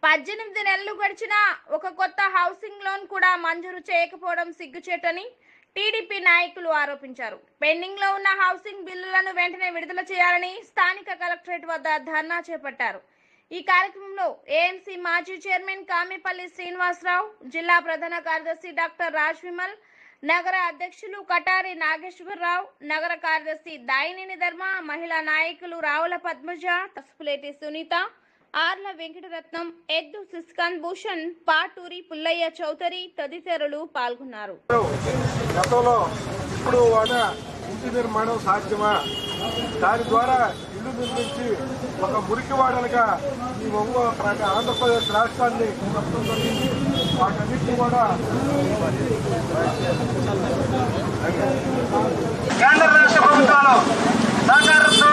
పద్దెనిమిది నెలలు గడిచినా ఒక కొత్త హౌసింగ్ లోన్ కూడా మంజూరు చేయకపోవడం సిగ్గుచేటని టీడీపీ నాయకులు ఆరోపించారు పెండింగ్ లో ఉన్న హౌసింగ్ బిల్లులను వెంటనే విడుదల చేయాలని స్థానిక కలెక్టరేట్ వద్ద ధర్నా చేపట్టారు ఈ కార్యక్రమంలో ఏఎంసీ మాజీ చైర్మన్ కామిపల్లి శ్రీనివాసరావు జిల్లా ప్రధాన కార్యదర్శి డాక్టర్ రాజ్ విమల్ నగర అధ్యక్షులు కటారి నాగేశ్వరరావు నగర కార్యదర్శి దాయినేని ధర్మ మహిళా నాయకులు రావుల పద్మజ తస్పులేటి సునీత ఆర్ల వెంకటరత్నం ఎద్దు సిస్కాన్ భూషణ్ పాటూరి పుల్లయ్య చౌదరి తదితరులు పాల్గొన్నారు గతంలో ఇప్పుడు వాడ ఇంటి నిర్మాణం సాధ్యమా దాని ద్వారా ఇల్లు నిర్మించి ఒక మురికి వాడలుగా ఈ ఒంగోలు అంటే ఆంధ్రప్రదేశ్ రాష్ట్రాన్ని మొత్తం జరిగింది వాటన్నిటిని కూడా కేంద్ర రాష్ట్ర ప్రభుత్వాలు సహకారంతో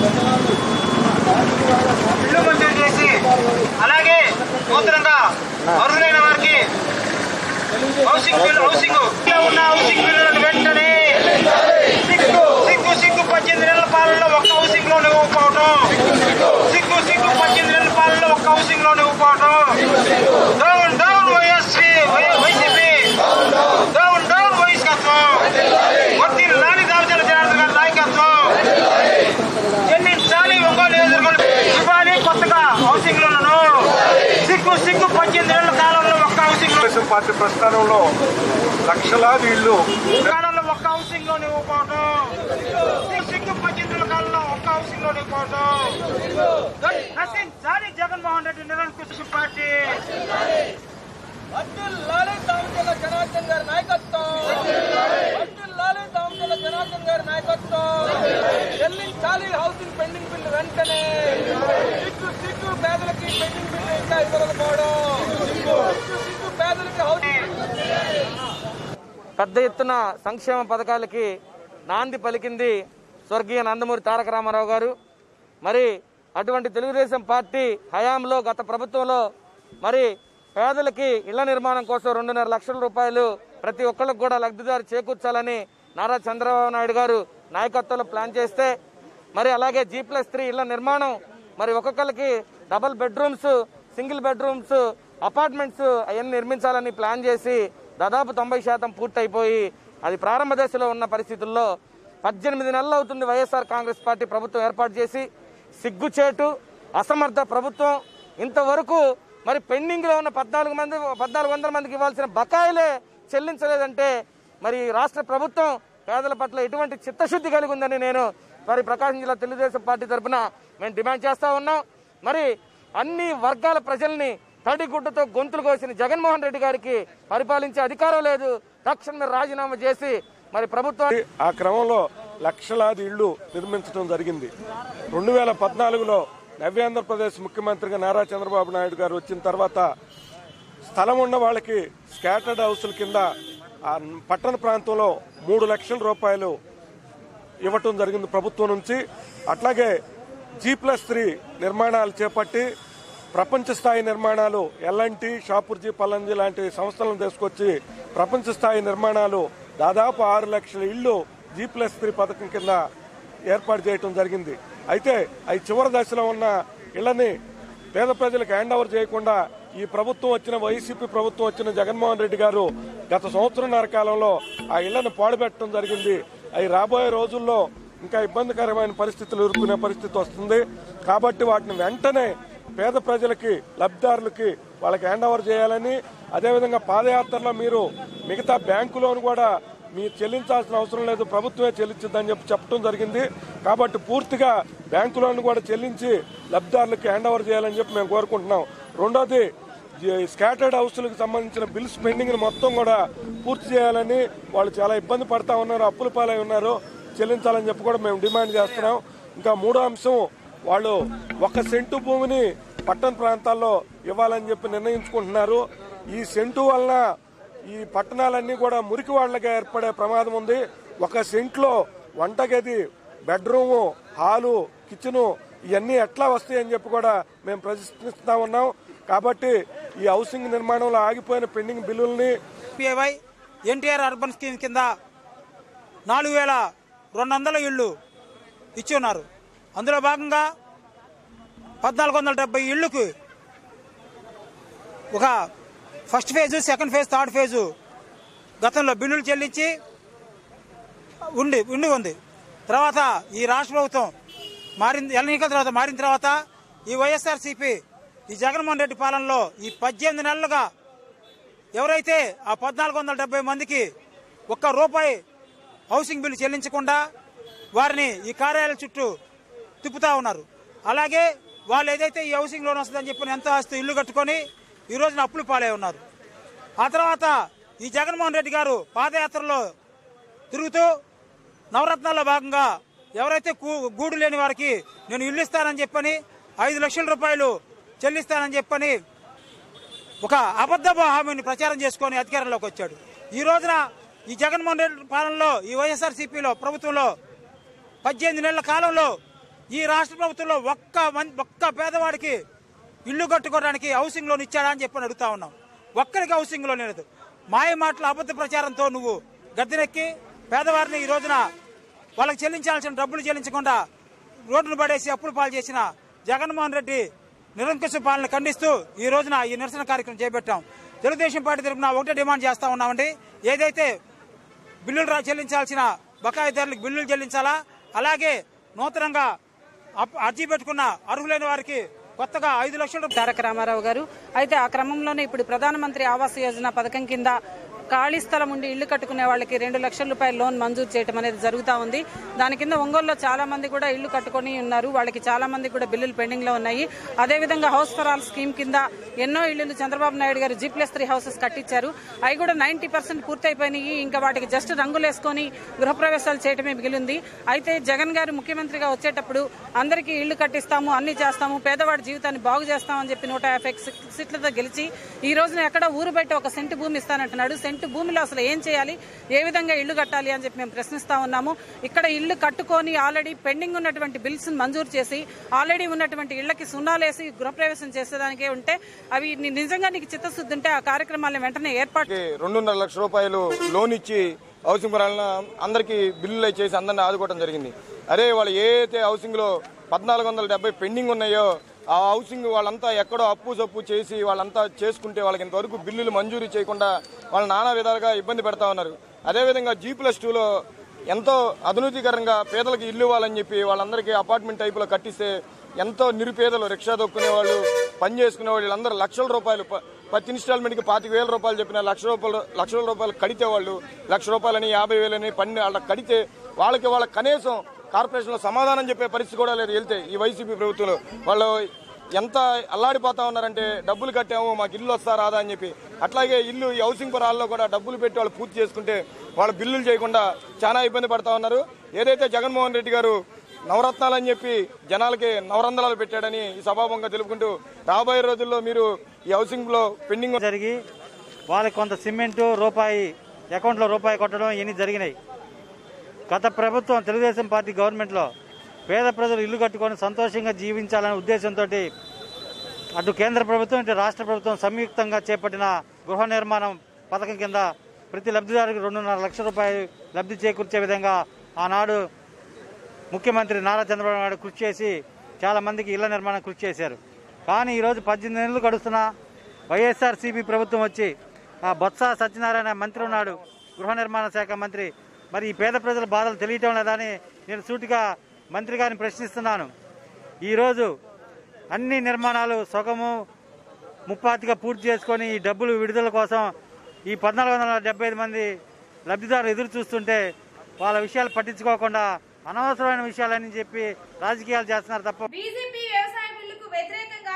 ఇల్లు మంజూరు చేసి అలాగే నూతనంగా అర్హులైన వారికి హౌసింగ్ బిల్ హౌసింగ్ లో ఉన్న హౌసింగ్ బిల్లులను వెంటనే సిగ్గు సిగ్గు సిగ్గు పద్దెనిమిది నెలల పాలనలో ఒక్క హౌసింగ్ లోన్ ఇవ్వకపోవడం సిగ్గు సిగ్గు పద్దెనిమిది నెలల పాలనలో ఒక్క హౌసింగ్ లోన్ ఇవ్వకపోవడం డౌన్ డౌన్ వైఎస్పీ వైసీపీ డౌన్ డౌన్ వైఎస్కత్వం వర్తి లాని దావచల జనార్దన్ గారి నాయకత్వం చెల్లించాలి ఒంగోలు నియోజకవర్గం ఇవ్వాలి కొత్తగా హౌసింగ్ లోన్లను సిగ్గు సిగ్గు పద్దెనిమిది నెలల కాలంలో ఒక్క హౌసింగ్ లోన్ తెలుగుదేశం పార్టీ ప్రస్థానంలో లక్షలాది ఇళ్ళు కాలంలో ఒక్క హౌసింగ్ లోన్ ఇవ్వకపోవడం సిగ్గు సిగ్గు పద్దెనిమిది నెలల కాలంలో ఒక్క హౌసింగ్ లోన్ ఇవ్వకపోవడం నశించాలి జగన్మోహన్ రెడ్డి నిరంకుశ పార్టీ వర్ధిల్లాలి దామచల జనార్దన్ గారి నాయకత్వం వర్ధిల్లాలి దామచల జనార్దన్ గారి నాయకత్వం చెల్లించాలి హౌసింగ్ పెండింగ్ బిల్లు వెంటనే సిగ్గు సిగ్గు పేదలకి పెండింగ్ బిల్లు ఇంకా ఇవ్వకపోవడం సిగ్గు సిగ్గు పేదలకి హౌసింగ్ పెద్ద ఎత్తున సంక్షేమ పథకాలకి నాంది పలికింది స్వర్గీయ నందమూరి తారక రామారావు గారు మరి అటువంటి తెలుగుదేశం పార్టీ హయాంలో గత ప్రభుత్వంలో మరి పేదలకి ఇళ్ల నిర్మాణం కోసం రెండున్నర లక్షల రూపాయలు ప్రతి ఒక్కరికి కూడా లబ్ధిదారు చేకూర్చాలని నారా చంద్రబాబు నాయుడు గారు నాయకత్వంలో ప్లాన్ చేస్తే మరి అలాగే జీ ప్లస్ త్రీ ఇళ్ల నిర్మాణం మరి ఒక్కొక్కరికి double bedrooms single bedrooms apartments అవన్నీ నిర్మించాలని ప్లాన్ చేసి దాదాపు తొంభై శాతం పూర్తయిపోయి అది ప్రారంభ దశలో ఉన్న పరిస్థితుల్లో పద్దెనిమిది నెలలు అవుతుంది వైఎస్ఆర్ కాంగ్రెస్ పార్టీ ప్రభుత్వం ఏర్పాటు చేసి సిగ్గుచేటు అసమర్థ ప్రభుత్వం ఇంతవరకు మరి పెండింగ్లో ఉన్న పద్నాలుగు మంది పద్నాలుగు వందల మందికి ఇవ్వాల్సిన బకాయిలే చెల్లించలేదంటే మరి రాష్ట్ర ప్రభుత్వం పేదల పట్ల ఎటువంటి చిత్తశుద్ధి కలిగి ఉందని నేను మరి ప్రకాశం జిల్లా తెలుగుదేశం పార్టీ తరఫున మేము డిమాండ్ చేస్తా ఉన్నాం మరి అన్ని వర్గాల ప్రజల్ని తడిగుడ్డతో గొంతులు కోసిన జగన్మోహన్ రెడ్డి గారికి పరిపాలించే అధికారం లేదు తక్షణమే రాజీనామా చేసి మరి ప్రభుత్వం ఆ క్రమంలో లక్షలాది ఇళ్లు నిర్మించడం జరిగింది రెండు వేల పద్నాలుగులో నవ్యాంధ్రప్రదేశ్ ముఖ్యమంత్రిగా నారా చంద్రబాబు నాయుడు గారు వచ్చిన తర్వాత స్థలం ఉన్న వాళ్ళకి స్కాటర్డ్ హౌసుల కింద ఆ పట్టణ ప్రాంతంలో మూడు లక్షల రూపాయలు ఇవ్వటం జరిగింది ప్రభుత్వం నుంచి అట్లాగే జీ ప్లస్ త్రీ నిర్మాణాలు చేపట్టి ప్రపంచ స్థాయి నిర్మాణాలు ఎల్ఎన్టీ షాపూర్జీ పల్లంజీ లాంటి సంస్థలను తీసుకొచ్చి ప్రపంచ స్థాయి నిర్మాణాలు దాదాపు ఆరు లక్షల ఇళ్లు జీ ప్లస్ త్రీ పథకం కింద ఏర్పాటు చేయటం జరిగింది అయితే అవి చివరి దశలో ఉన్న ఇళ్లని పేద ప్రజలకు హ్యాండ్ ఓవర్ చేయకుండా ఈ ప్రభుత్వం వచ్చిన వైసీపీ ప్రభుత్వం వచ్చిన జగన్మోహన్ రెడ్డి గారు గత సంవత్సరంన్నర కాలంలో ఆ ఇళ్లను పాడుపెట్టడం జరిగింది అవి రాబోయే రోజుల్లో ఇంకా ఇబ్బందికరమైన పరిస్థితులు ఎదుర్కొనే పరిస్థితి వస్తుంది కాబట్టి వాటిని వెంటనే పేద ప్రజలకి లబ్ధిదారులకి వాళ్ళకి హ్యాండ్ ఓవర్ చేయాలని అదేవిధంగా పాదయాత్రలో మీరు మిగతా బ్యాంకులోను కూడా మీరు చెల్లించాల్సిన అవసరం లేదు ప్రభుత్వమే చెల్లించిందని చెప్పి చెప్పడం జరిగింది కాబట్టి పూర్తిగా బ్యాంకు లోన్ కూడా చెల్లించి లబ్ధిదారులకి హ్యాండ్ ఓవర్ చేయాలని చెప్పి మేము కోరుకుంటున్నాం రెండోది ఈ స్కాటర్డ్ హౌస్లకు సంబంధించిన బిల్స్ పెండింగ్ మొత్తం కూడా పూర్తి చేయాలని వాళ్ళు చాలా ఇబ్బంది పడతా ఉన్నారు అప్పుల పాలై ఉన్నారు చెల్లించాలని చెప్పి కూడా మేము డిమాండ్ చేస్తున్నాం ఇంకా మూడో అంశం వాళ్ళు ఒక సెంటు భూమిని పట్టణ ప్రాంతాల్లో ఇవ్వాలని చెప్పి నిర్ణయించుకుంటున్నారు ఈ సెంటు వలన ఈ పట్టణాలన్నీ కూడా మురికి వాళ్ళగా ఏర్పడే ప్రమాదం ఉంది ఒక సెంట్లో వంటగది బెడ్రూము హాలు కిచెను ఇవన్నీ ఎట్లా వస్తాయని చెప్పి కూడా మేము ప్రశ్నిస్తా ఉన్నాం కాబట్టి ఈ హౌసింగ్ నిర్మాణంలో ఆగిపోయిన పెండింగ్ బిల్లుల్ని పిఐవై ఎన్టీఆర్ అర్బన్ స్కీమ్ కింద నాలుగు వేల రెండు వందల ఇళ్ళు ఇచ్చి ఉన్నారు అందులో భాగంగా పద్నాలుగు వందల డెబ్బై ఇళ్లకు ఒక first phase second phase third phase గతంలో బిల్లులు చెల్లించి ఉండి ఉండి ఉంది తర్వాత ఈ రాష్ట్ర ప్రభుత్వం మారింది ఎన్నికల తర్వాత మారిన తర్వాత ఈ వైఎస్ఆర్సీపీ ఈ జగన్మోహన్ రెడ్డి పాలనలో ఈ పద్దెనిమిది నెలలుగా ఎవరైతే ఆ పద్నాలుగు వందల డెబ్బై మందికి ఒక్క రూపాయి హౌసింగ్ బిల్లు చెల్లించకుండా వారిని ఈ కార్యాలయం చుట్టూ తిప్పుతా ఉన్నారు అలాగే వాళ్ళు ఏదైతే ఈ హౌసింగ్ లోన్ వస్తుందని చెప్పిన ఎంత ఆస్తి ఇల్లు కట్టుకొని ఈ రోజున అప్పులు పాలై ఉన్నారు ఆ తర్వాత ఈ జగన్మోహన్ రెడ్డి గారు పాదయాత్రలో తిరుగుతూ నవరత్నాల్లో భాగంగా ఎవరైతే కూ- గూడు లేని వారికి నేను ఇల్లు ఇస్తానని చెప్పని ఐదు లక్షల రూపాయలు చెల్లిస్తానని చెప్పని ఒక అబద్ధ హామీని ప్రచారం చేసుకొని అధికారంలోకి వచ్చాడు ఈ రోజున ఈ జగన్మోహన్ రెడ్డి పాలనలో ఈ వైఎస్ఆర్సీపీలో ప్రభుత్వంలో పద్దెనిమిది నెలల కాలంలో ఈ రాష్ట్ర ప్రభుత్వంలో ఒక్క మం- ఒక్క పేదవాడికి ఇల్లు కట్టుకోవడానికి హౌసింగ్ లోన్ ఇచ్చాడా అని చెప్పని అడుగుతా ఉన్నాం ఒక్కరికి హౌసింగ్ లోన్ లేదు మాయ మాటల అబద్ధ ప్రచారంతో నువ్వు గద్దెనెక్కి పేదవారిని ఈ రోజున వాళ్ళకి చెల్లించాల్సిన డబ్బులు చెల్లించకుండా రోడ్డును పడేసి అప్పులు పాలు చేసిన జగన్మోహన్ రెడ్డి నిరంకుశ పాలన ఖండిస్తూ ఈ రోజున ఈ నిరసన కార్యక్రమం చేపట్టాం తెలుగుదేశం పార్టీ తరఫున ఒకటే డిమాండ్ చేస్తా ఉన్నామండి ఏదైతే బిల్లులు రా చెల్లించాల్సిన బకాయిదారులకు బిల్లులు చెల్లించాలా అలాగే నూతనంగా అప్- అర్జీ పెట్టుకున్న అర్హులైన వారికి కొత్తగా ఐదు లక్షల రూపాయలు తారక రామారావు గారు అయితే ఆ క్రమంలోనే ఇప్పుడు ప్రధానమంత్రి ఆవాస్ యోజన పథకం కింద ఖాళీ స్థలం ఉండి ఇల్లు కట్టుకునే వాళ్ళకి రెండు లక్షల రూపాయల లోన్ మంజూరు చేయడం అనేది జరుగుతూ ఉంది దాని కింద ఒంగోలులో చాలా మంది కూడా ఇల్లు కట్టుకొని ఉన్నారు వాళ్ళకి చాలా మంది కూడా బిల్లులు పెండింగ్ లో ఉన్నాయి అదేవిధంగా హౌస్ ఫర్ ఆల్ స్కీమ్ కింద ఎన్నో ఇళ్లు చంద్రబాబు నాయుడు గారు జీ ప్లస్ త్రీ హౌసెస్ కట్టించారు అవి కూడా నైన్టీ పర్సెంట్ పూర్తయిపోయినాయి ఇంకా వాటికి జస్ట్ రంగులేసుకొని గృహప్రవేశాలు చేయటమే మిగిలింది అయితే జగన్ గారు ముఖ్యమంత్రిగా వచ్చేటప్పుడు అందరికీ ఇళ్లు కట్టిస్తాము అన్ని చేస్తాము పేదవాడి జీవితాన్ని బాగు చేస్తామని చెప్పి నూట యాభై సీట్లతో గెలిచి ఈ రోజున ఎక్కడ ఊరు బయట ఒక సెంటు భూమి ఇస్తానంటున్నాడు సెంటు భూమిలో అసలు ఏం చేయాలి ఏ విధంగా ఇల్లు కట్టాలి అని చెప్పి మేము ప్రశ్నిస్తా ఉన్నాము ఇక్కడ ఇల్లు కట్టుకొని ఆల్రెడీ పెండింగ్ ఉన్నటువంటి బిల్స్ మంజూరు చేసి ఆల్రెడీ ఉన్నటువంటి ఇళ్లకి సున్నాలేసి గృహప్రవేశం చేసేదానికే ఉంటే అవి ని- నిజంగా నీకు చిత్తశుద్ధి ఉంటే ఆ కార్యక్రమాలను వెంటనే ఏర్పాటు కి రెండున్నర లక్షల రూపాయలు లోన్ ఇచ్చి హౌసింగ్ పరాలను అందరికీ బిల్లులు చేసి అందరిని ఆదుకోవడం జరిగింది అదే వాళ్ళు ఏ అయితే హౌసింగ్ లో పద్నాలుగు వందల డెబ్బై పెండింగ్ ఉన్నాయో ఆ హౌసింగ్ వాళ్ళంతా ఎక్కడో అప్పు సప్పు చేసి వాళ్ళంతా చేసుకుంటే వాళ్ళకి ఇంతవరకు బిల్లులు మంజూరు చేయకుండా వాళ్ళు నానా విధాలుగా ఇబ్బంది పెడతా ఉన్నారు అదేవిధంగా జీ ప్లస్ టూలో ఎంతో అధునీకరంగా పేదలకు ఇల్లు ఇవ్వాలని చెప్పి వాళ్ళందరికీ అపార్ట్మెంట్ టైపులో కట్టిస్తే ఎంతో నిరుపేదలు రిక్షా దొక్కునే వాళ్ళు పని చేసుకునే వాళ్ళు వీళ్ళందరూ లక్షల రూపాయలు ప- ప్రతి ఇన్స్టాల్మెంట్కి పాతిక వేల రూపాయలు చెప్పిన లక్ష రూపాయలు లక్షల రూపాయలు కడితే వాళ్ళు లక్ష రూపాయలని యాభై వేలని పన్ను వాళ్ళకి కడితే వాళ్ళకి వాళ్ళ కనీసం కార్పొరేషన్లో సమాధానం చెప్పే పరిస్థితి కూడా లేదు వెళ్తే ఈ వైసీపీ ప్రభుత్వంలో వాళ్ళు ఎంత అల్లాడిపోతా ఉన్నారంటే డబ్బులు కట్టాము మాకు ఇల్లు వస్తా రాదా అని చెప్పి అట్లాగే ఇల్లు ఈ హౌసింగ్ పరాల్లో కూడా డబ్బులు పెట్టి వాళ్ళు పూర్తి చేసుకుంటే వాళ్ళ బిల్లులు చేయకుండా చాలా ఇబ్బంది పడతా ఉన్నారు ఏదైతే జగన్మోహన్ రెడ్డి గారు నవరత్నాలు అని చెప్పి జనాలకి నవరంధ్రాలు పెట్టాడని ఈ సభాముఖంగా తెలుపుకుంటూ రాబోయే రోజుల్లో మీరు ఈ హౌసింగ్ లో పెండింగ్ జరిగి వాళ్ళకి కొంత సిమెంటు రూపాయి అకౌంట్లో రూపాయి కొట్టడం ఇవన్నీ జరిగినాయి గత ప్రభుత్వం తెలుగుదేశం పార్టీ గవర్నమెంట్లో పేద ప్రజలు ఇల్లు కట్టుకొని సంతోషంగా జీవించాలనే ఉద్దేశంతో అటు కేంద్ర ప్రభుత్వం ఇటు రాష్ట్ర ప్రభుత్వం సంయుక్తంగా చేపట్టిన గృహ నిర్మాణం పథకం కింద ప్రతి లబ్ధిదారులకు రెండున్నర లక్షల రూపాయలు లబ్ధి చేకూర్చే విధంగా ఆనాడు ముఖ్యమంత్రి నారా చంద్రబాబు నాయుడు కృషి చేసి చాలా మందికి ఇళ్ల నిర్మాణం కృషి చేశారు కానీ ఈరోజు పద్దెనిమిది నెలలు గడుస్తున్న వైఎస్ఆర్సీపీ ప్రభుత్వం వచ్చి ఆ బొత్స సత్యనారాయణ మంత్రి ఉన్నాడు గృహ నిర్మాణ శాఖ మంత్రి మరి ఈ పేద ప్రజల బాధలు తెలియటం లేదని నేను సూటిగా మంత్రి గారిని ప్రశ్నిస్తున్నాను ఈరోజు అన్ని నిర్మాణాలు సగము ముప్పాతిగా పూర్తి చేసుకొని ఈ డబ్బులు విడుదల కోసం ఈ పద్నాలుగు వందల డెబ్బై ఐదు మంది లబ్ధిదారులు ఎదురు చూస్తుంటే వాళ్ళ విషయాలు పట్టించుకోకుండా అనవసరమైన విషయాలని చెప్పి రాజకీయాలు చేస్తున్నారు తప్ప బీజేపీ వ్యవసాయ బిల్లుకు వ్యతిరేకంగా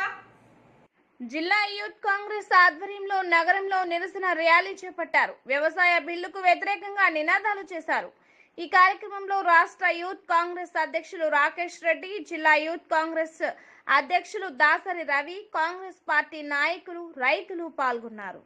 జిల్లా యూత్ కాంగ్రెస్ ఆధ్వర్యంలో నగరంలో నిరసన ర్యాలీ చేపట్టారు వ్యవసాయ బిల్లుకు వ్యతిరేకంగా నినాదాలు చేశారు ఈ కార్యక్రమంలో రాష్ట్ర యూత్ కాంగ్రెస్ అధ్యక్షులు రాకేష్ రెడ్డి జిల్లా యూత్ కాంగ్రెస్ అధ్యక్షులు దాసరి రవి కాంగ్రెస్ పార్టీ నాయకులు రైతులు పాల్గొన్నారు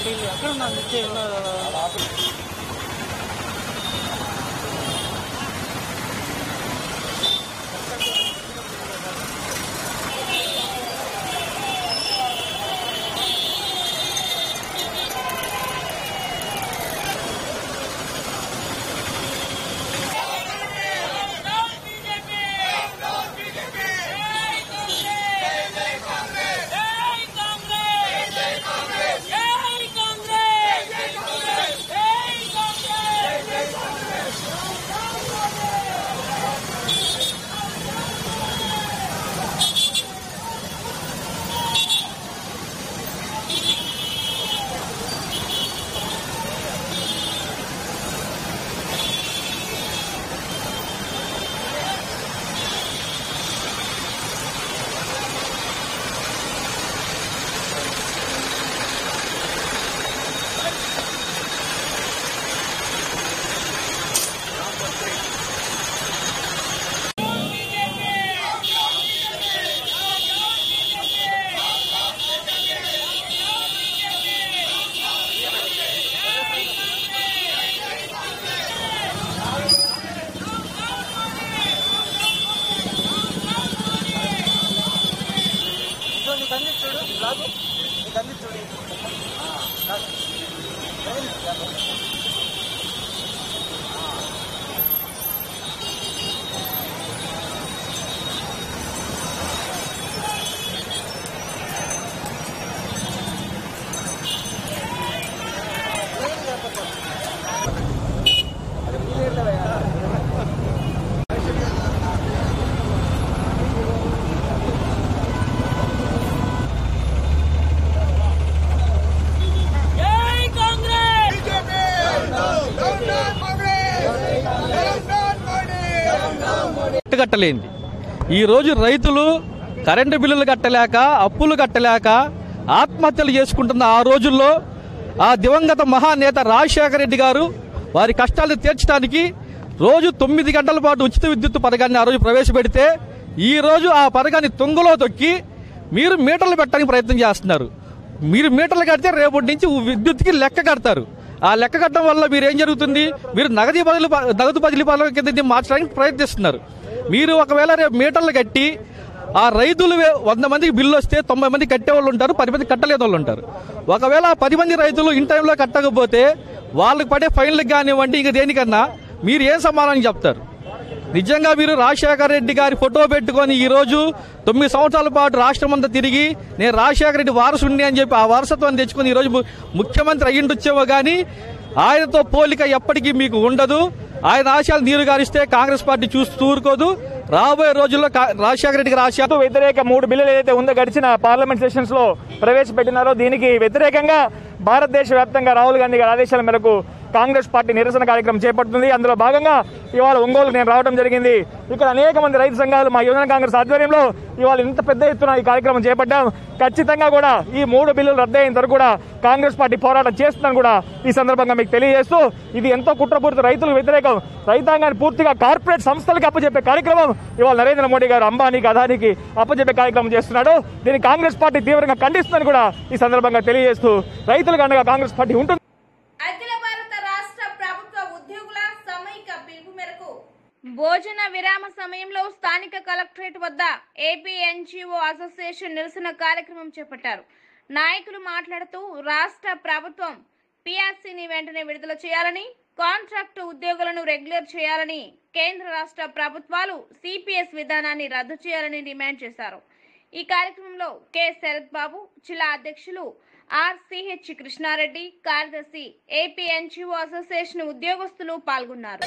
కట్టలేంది ఈరోజు రైతులు కరెంటు బిల్లులు కట్టలేక అప్పులు కట్టలేక ఆత్మహత్యలు చేసుకుంటున్న ఆ రోజుల్లో ఆ దివంగత మహానేత రాజశేఖర రెడ్డి గారు వారి కష్టాలను తీర్చడానికి రోజు తొమ్మిది గంటల పాటు ఉచిత విద్యుత్ పథకాన్ని ఆ రోజు ప్రవేశపెడితే ఈ రోజు ఆ పథకాన్ని తుంగలో తొక్కి మీరు మీటర్లు పెట్టడానికి ప్రయత్నం చేస్తున్నారు మీరు మీటర్లు కడితే రేపటి నుంచి విద్యుత్కి లెక్క కడతారు ఆ లెక్క కట్టడం వల్ల మీరు ఏం జరుగుతుంది మీరు నగదు బదులు నగదు బదిలీ పథకం కింద దీన్ని మార్చడానికి ప్రయత్నిస్తున్నారు మీరు ఒకవేళ రేపు మీటర్లు కట్టి ఆ రైతులు వే- వంద మందికి బిల్లు వస్తే తొంభై మంది కట్టే వాళ్ళు ఉంటారు పది మంది కట్టలేని వాళ్ళు ఉంటారు ఒకవేళ ఆ పది మంది రైతులు ఇన్ టైంలో కట్టకపోతే వాళ్ళకి పడే ఫైన్లకు కానివ్వండి ఇంక దేనికన్నా మీరు ఏం సమాధానం చెప్తారు నిజంగా మీరు రాజశేఖర రెడ్డి గారి ఫోటో పెట్టుకొని ఈ రోజు తొమ్మిది సంవత్సరాల పాటు రాష్ట్రం అంతా తిరిగి నేను రాజశేఖర రెడ్డి వారసుని అని చెప్పి ఆ వారసత్వాన్ని తెచ్చుకొని ఈ రోజు ము- ముఖ్యమంత్రి అయ్యిండొచ్చేమో కానీ ఆయనతో పోలిక ఎప్పటికీ మీకు ఉండదు ఆయన ఆశయాలు నీరు గారిస్తే కాంగ్రెస్ పార్టీ చూస్తూ ఊరుకోదు రాబోయే రోజుల్లో కా- రాజశేఖర రెడ్డి గారి ఆశయాలు వ్యతిరేక మూడు బిల్లులు ఏదైతే ఉందో గడిచిన పార్లమెంట్ సెషన్స్ లో ప్రవేశపెట్టినారో దీనికి వ్యతిరేకంగా భారతదేశ వ్యాప్తంగా రాహుల్ గాంధీ గారి ఆదేశాల మేరకు కాంగ్రెస్ పార్టీ నిరసన కార్యక్రమం చేపడుతుంది అందులో భాగంగా ఇవాళ ఒంగోలు నేను రావడం జరిగింది ఇక్కడ అనేక మంది రైతు సంఘాలు మా యువజన కాంగ్రెస్ ఆధ్వర్యంలో ఇవాళ ఇంత పెద్ద ఎత్తున ఈ కార్యక్రమం చేపట్టాం ఖచ్చితంగా కూడా ఈ మూడు బిల్లులు రద్దయ్యేంత వరకు కూడా కాంగ్రెస్ పార్టీ పోరాటం చేస్తుందని కూడా ఈ సందర్భంగా మీకు తెలియజేస్తూ ఇది ఎంతో కుట్రపూరిత రైతులకు వ్యతిరేకం రైతాంగాన్ని పూర్తిగా కార్పొరేట్ సంస్థలకు అప్పచెప్పే కార్యక్రమం ఇవాళ నరేంద్ర మోడీ గారు అంబానీకి అదానికి అప్పచెప్పే కార్యక్రమం చేస్తున్నాడు దీన్ని కాంగ్రెస్ పార్టీ తీవ్రంగా ఖండిస్తుందని కూడా ఈ సందర్భంగా తెలియజేస్తూ రైతులకు అండగా కాంగ్రెస్ పార్టీ ఉంటుంది అఖిల భారత రాష్ట్ర ప్రభుత్వ ఉద్యోగుల సమైక్య పిలుపు మేరకు భోజన విరామ సమయంలో స్థానిక కలెక్టరేట్ వద్ద ఏపీ ఎన్జిఓ అసోసియేషన్ నిరసన కార్యక్రమం చేపట్టారు నాయకులు మాట్లాడుతూ రాష్ట్ర ప్రభుత్వం పిఆర్సీని వెంటనే విడుదల చేయాలని కాంట్రాక్టు ఉద్యోగులను రెగ్యులర్ చేయాలని కేంద్ర రాష్ట్ర ప్రభుత్వాలు సిపిఎస్ విధానాన్ని రద్దు చేయాలని డిమాండ్ చేశారు ఈ కార్యక్రమంలో కె శరత్ బాబు జిల్లా అధ్యక్షులు ఆర్ సిహెచ్ కృష్ణారెడ్డి కార్యదర్శి ఏపీ ఎన్జిఓ అసోసియేషన్ ఉద్యోగస్తులు పాల్గొన్నారు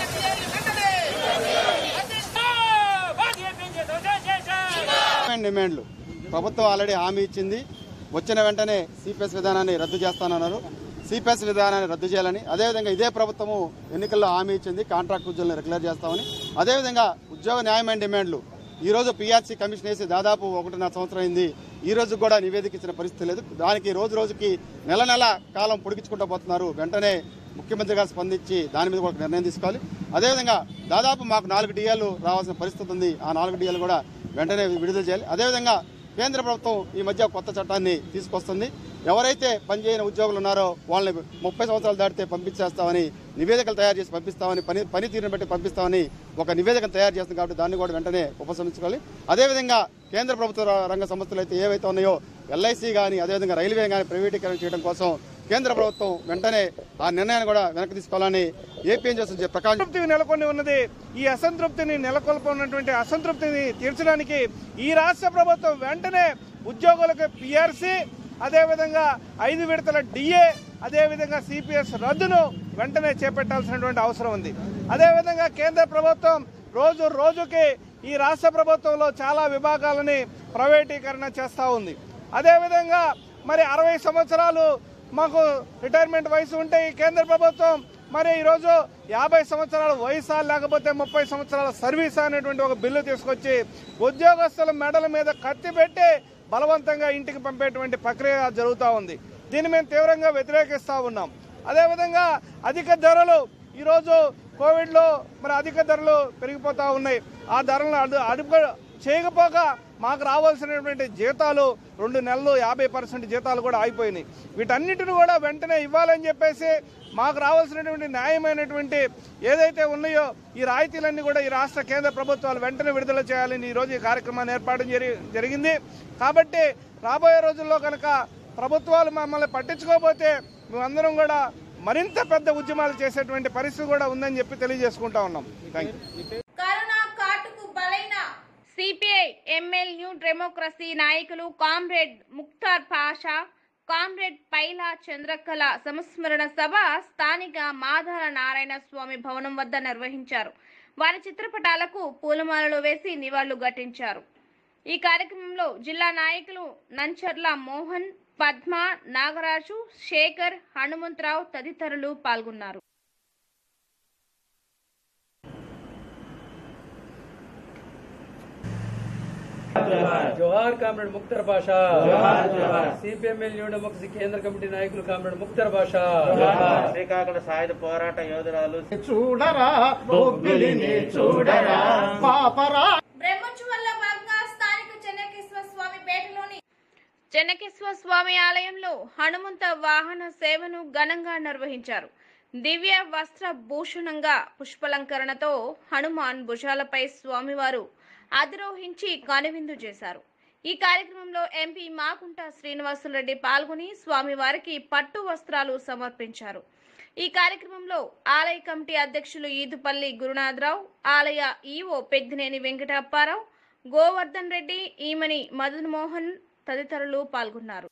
డిమాండ్లు ప్రభుత్వం ఆల్రెడీ హామీ ఇచ్చింది వచ్చిన వెంటనే సిపిఎస్ విధానాన్ని రద్దు చేస్తానన్నారు సిపిఎస్ విధానాన్ని రద్దు చేయాలని అదేవిధంగా ఇదే ప్రభుత్వము ఎన్నికల్లో హామీ ఇచ్చింది కాంట్రాక్ట్ ఉద్యోగులను రెగ్యులర్ చేస్తామని అదేవిధంగా ఉద్యోగ న్యాయమైన డిమాండ్లు ఈ రోజు పిఆర్సీ కమిషన్ వేసి దాదాపు ఒకటిన్నర సంవత్సరం అయింది ఈ రోజు కూడా నివేదిక ఇచ్చిన పరిస్థితి లేదు దానికి రోజు రోజుకి నెల నెల కాలం పొడిగించుకుంటూ పోతున్నారు వెంటనే ముఖ్యమంత్రి గారు స్పందించి దాని మీద కూడా ఒక నిర్ణయం తీసుకోవాలి అదేవిధంగా దాదాపు మాకు నాలుగు డిఏలు రావాల్సిన పరిస్థితి ఉంది ఆ నాలుగు డిఏలు కూడా వెంటనే విడుదల చేయాలి అదేవిధంగా కేంద్ర ప్రభుత్వం ఈ మధ్య కొత్త చట్టాన్ని తీసుకొస్తుంది ఎవరైతే పనిచేయని ఉద్యోగులు ఉన్నారో వాళ్ళని ముప్పై సంవత్సరాలు దాటితే పంపించేస్తామని నివేదికలు తయారు చేసి పంపిస్తామని పని పనితీరుని బట్టి పంపిస్తామని ఒక నివేదికను తయారు చేస్తుంది కాబట్టి దాన్ని కూడా వెంటనే ఉపసంహరించుకోవాలి అదేవిధంగా కేంద్ర ప్రభుత్వ రంగ సంస్థలు అయితే ఏవైతే ఉన్నాయో ఎల్ఐసి కానీ అదేవిధంగా రైల్వే కానీ ప్రైవేటీకరణ చేయడం కోసం కేంద్ర ప్రభుత్వం వెంటనే ఆ నిర్ణయాన్ని కూడా వెనక్కి తీసుకోవాలని ఏపీ చేస్తుంది ప్రకాశం అసంతృప్తి నెలకొని ఉన్నది ఈ అసంతృప్తిని నెలకొల్పనున్నటువంటి అసంతృప్తిని తీర్చడానికి ఈ రాష్ట్ర ప్రభుత్వం వెంటనే ఉద్యోగులకు పిఆర్సీ అదేవిధంగా ఐదు విడతల డిఏ అదేవిధంగా సిపిఎస్ రద్దును వెంటనే చేపట్టాల్సినటువంటి అవసరం ఉంది అదేవిధంగా కేంద్ర ప్రభుత్వం రోజు రోజుకి ఈ రాష్ట్ర ప్రభుత్వంలో చాలా విభాగాలని ప్రైవేటీకరణ చేస్తూ ఉంది అదేవిధంగా మరి అరవై సంవత్సరాలు మాకు రిటైర్మెంట్ వయసు ఉంటే ఈ కేంద్ర ప్రభుత్వం మరి ఈరోజు యాభై సంవత్సరాల వయసా లేకపోతే ముప్పై సంవత్సరాల సర్వీస్ అనేటువంటి ఒక బిల్లు తీసుకొచ్చి ఉద్యోగస్తుల మెడల మీద కత్తి పెట్టి బలవంతంగా ఇంటికి పంపేటువంటి ప్రక్రియ జరుగుతూ ఉంది దీన్ని మేము తీవ్రంగా వ్యతిరేకిస్తూ ఉన్నాం అదేవిధంగా అధిక ధరలు ఈరోజు కోవిడ్లో మరి అధిక ధరలు పెరిగిపోతూ ఉన్నాయి ఆ ధరలను అడు అదుపు చేయకపోగా మాకు రావాల్సినటువంటి జీతాలు రెండు నెలలు యాభై పర్సెంట్ జీతాలు కూడా ఆగిపోయినాయి వీటన్నిటిని కూడా వెంటనే ఇవ్వాలని చెప్పేసి మాకు రావాల్సినటువంటి న్యాయమైనటువంటి ఏదైతే ఉన్నాయో ఈ రాయితీలన్నీ కూడా ఈ రాష్ట్ర కేంద్ర ప్రభుత్వాలు వెంటనే విడుదల చేయాలని ఈరోజు ఈ కార్యక్రమాన్ని ఏర్పాటు జరి- జరిగింది కాబట్టి రాబోయే రోజుల్లో కనుక ప్రభుత్వాలు మమ్మల్ని పట్టించుకోకపోతే మేమందరం కూడా మరింత పెద్ద ఉద్యమాలు చేసేటువంటి పరిస్థితి కూడా ఉందని చెప్పి తెలియజేసుకుంటా ఉన్నాం థ్యాంక్ యూ కరోనా కాటుకు బలైన సిపిఐ ఎంఎల్ న్యూ డెమోక్రసీ నాయకులు కామ్రేడ్ ముక్తార్ పాషా కామ్రేడ్ పైలా చంద్రకళ సంస్మరణ సభ స్థానిక మాధార నారాయణ స్వామి భవనం వద్ద నిర్వహించారు వారి చిత్రపటాలకు పూలమాలలు వేసి నివాళులు ఘటించారు ఈ కార్యక్రమంలో జిల్లా నాయకులు నంచర్ల మోహన్ పద్మ నాగరాజు శేఖర్ హనుమంతరావు తదితరులు పాల్గొన్నారు జోహార్ కామ్రేడ్ ముక్తర్ బాషా జోహార్, జోహార్. సిపిఎంఎల్ న్యూ డెమోక్రసీ కేంద్ర కమిటీ నాయకులు కామ్రేడ్ ముక్తర్ బాషా శ్రీకాకుళ సాయుధ పోరాట యోధురాలు చూడరా బొబ్బిలిని చూడరా పాపరా బ్రహ్మోత్సవాల్లో భాగంగా స్థానిక చెన్నకేశ్వర స్వామి పేటలోని చెన్నకేశ్వర స్వామి ఆలయంలో హనుమంత వాహన సేవను ఘనంగా నిర్వహించారు దివ్య వస్త్ర భూషణంగా పుష్పలంకరణతో హనుమాన్ భుజాలపై స్వామివారు అధిరోహించి కనువిందు చేశారు ఈ కార్యక్రమంలో ఎంపీ మాకుంట శ్రీనివాసులరెడ్డి పాల్గొని స్వామివారికి పట్టు వస్త్రాలు సమర్పించారు ఈ కార్యక్రమంలో ఆలయ కమిటీ అధ్యక్షులు ఈదుపల్లి గురునాథరావు ఆలయ ఈవో పెద్దినేని వెంకటప్పారావు గోవర్ధన్ రెడ్డి ఈమని మదన్ మోహన్ తదితరులు పాల్గొన్నారు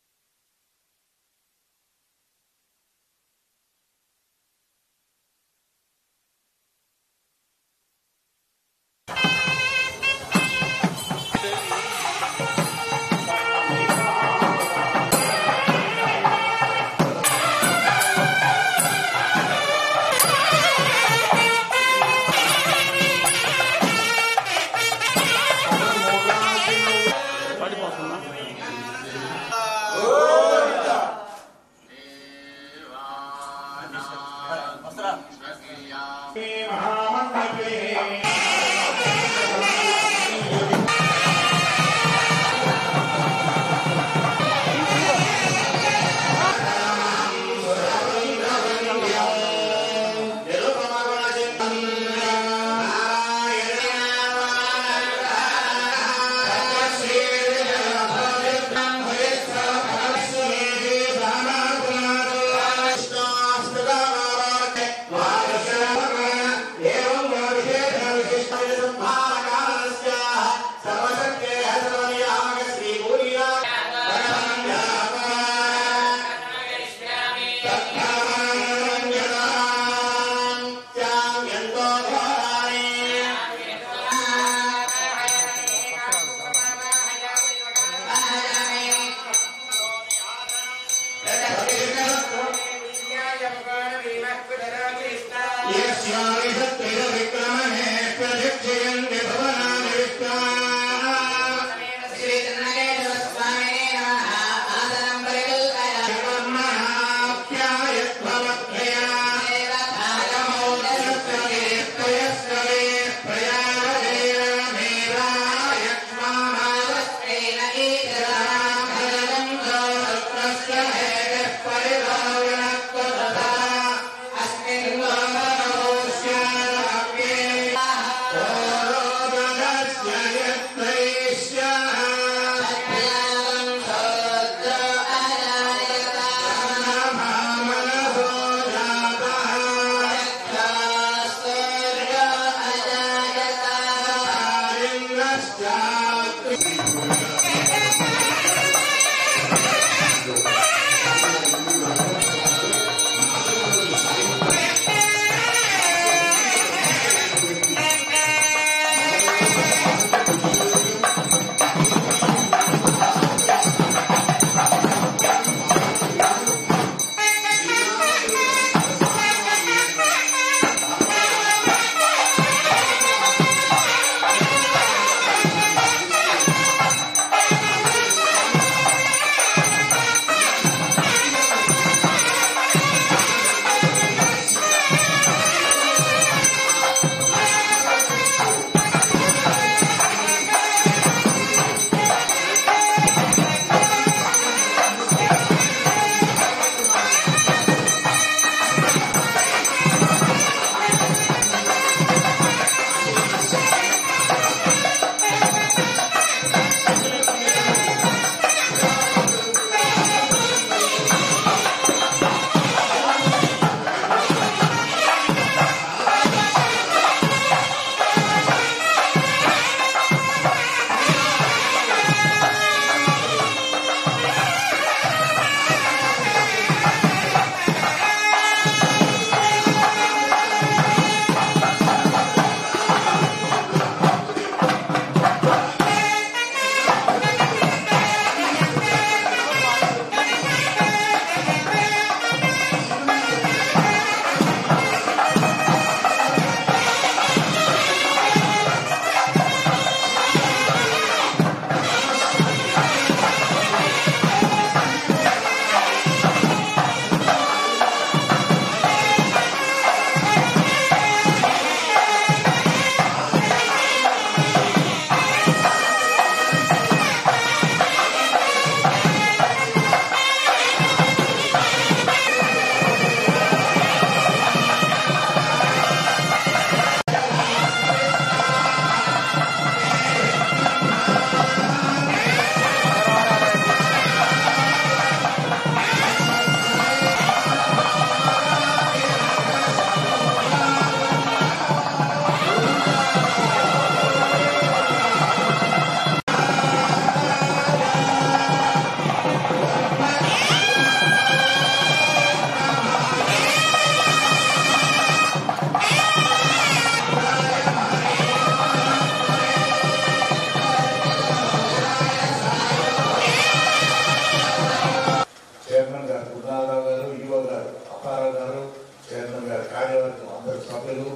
చైర్మన్ గారు గురునాథరావు గారు ఈవో గారు అప్పారావు గారు చైర్మన్ గారు కార్యవర్గం అందరు సభ్యులు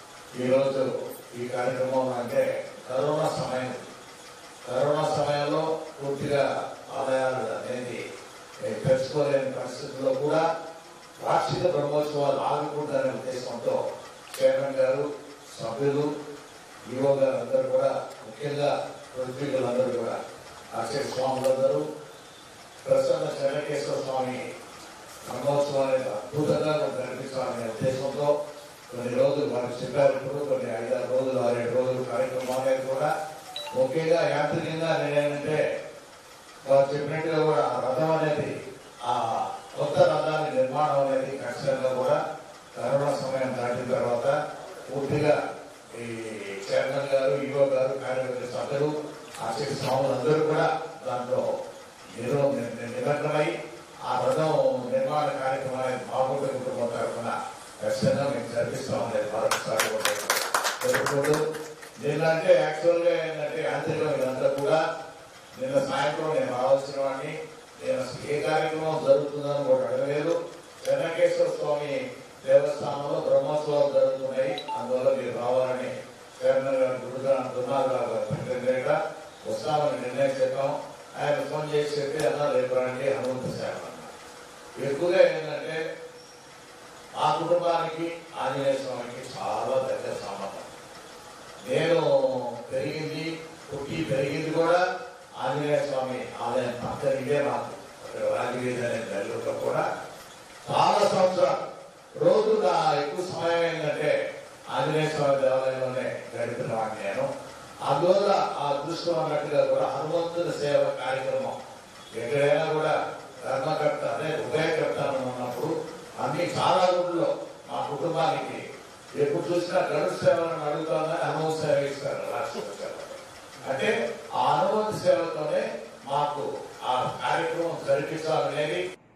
ఈరోజు ఈ కార్యక్రమం అంటే కరోనా సమయం కరోనా సమయంలో పూర్తిగా ఆదాయాలు అనేది ఏ, పెంచుకోలేని పరిస్థితుల్లో కూడా వార్షిక బ్రహ్మోత్సవాలు ఆగకూడదనే ఉద్దేశంతో చైర్మన్ గారు సభ్యులు ఈవో గారు అందరూ కూడా ముఖ్యంగా పృథ్వీకులందరూ కూడా ఆచార్య స్వాములందరూ ప్రసన్న చెన్నకేశ్వర స్వామి బ్రహ్మోత్సవాలను అద్భుతంగా జరిపించాలనే ఉద్దేశంతో కొన్ని రోజులు వారు చెప్పారు ఇప్పుడు కొన్ని ఐదారు రోజులు ఆరేడు రోజులు కార్యక్రమం అనేది కూడా ముఖ్యంగా యాంత్రికంగా నేనేంటంటే వారు చెప్పినట్టుగా కూడా ఆ రథం అనేది ఆ కొత్త రథాన్ని నిర్మాణం అనేది ఖచ్చితంగా కూడా కరోనా సమయం దాటిన తర్వాత పూర్తిగా ఈ చైర్మన్ గారు ఈవో గారు కార్యవర్గ సభ్యులు ఆశిక స్వాములు అందరూ కూడా దాంట్లో నిరో- ని- ని- నిమగ్నమై ఆ రథం నిర్మాణ కార్యక్రమాన్ని బాగుంటే కుటుంబం తరఫున ఖచ్చితంగా మేము జరిపిస్తాం అనేది మరొకసారి కూడా తెలుపుకుంటూ నిన్న అంటే యాక్చువల్ గా ఏంటంటే యాంత్రికం ఇదంతా కూడా నిన్న సాయంత్రం నేను రావాల్సిన వాడిని నేను అసలు ఏ కార్యక్రమం జరుగుతుందని కూడా అడగలేదు చెన్నకేశ్వర స్వామి దేవస్థానంలో బ్రహ్మోత్సవాలు జరుగుతున్నాయి అందువల్ల మీరు రావాలని చైర్మన్ గారు గురుగా దుర్నాథరావు గారు పెట్టిన వస్తామని నిర్ణయించాం ఆయన ఫోన్ చేసి చెప్పి అన్న రేపు రండి హనుమంత సేవ అన్నారు. ఎక్కువగా ఏంటంటే ఆ కుటుంబానికి ఆంజనేయ స్వామికి చాలా దగ్గర సంబంధం నేను పెరిగింది పుట్టి పెరిగింది కూడా ఆంజనేయ స్వామి ఆలయం పక్కన ఇదే మాకు అక్కడ రాజవీధి అనే నెల్లూరులో కూడా చాలా సంవత్సరాలు రోజు నా ఎక్కువ సమయం ఏంటంటే ఆంజనేయ స్వామి దేవాలయంలోనే గడిపిన వాడిని నేను అందువల్ల ఆ అదృష్టం అన్నట్టుగా కూడా హనుమంతుడి సేవ కార్యక్రమం ఎక్కడైనా కూడా ధర్మకర్త అదే ఉభయకర్త అని ఉన్నప్పుడు అన్ని చాలా ఊళ్ళో మా కుటుంబానికి ఎప్పుడు చూసినా గరుడు సేవలను అడుగుతామని హనుమంత సేవ ఇస్తారు రాష్ట్ర సేవ అంటే ఆ హనుమంత సేవతోనే మాకు ఆ కార్యక్రమం జరిపించాలనేది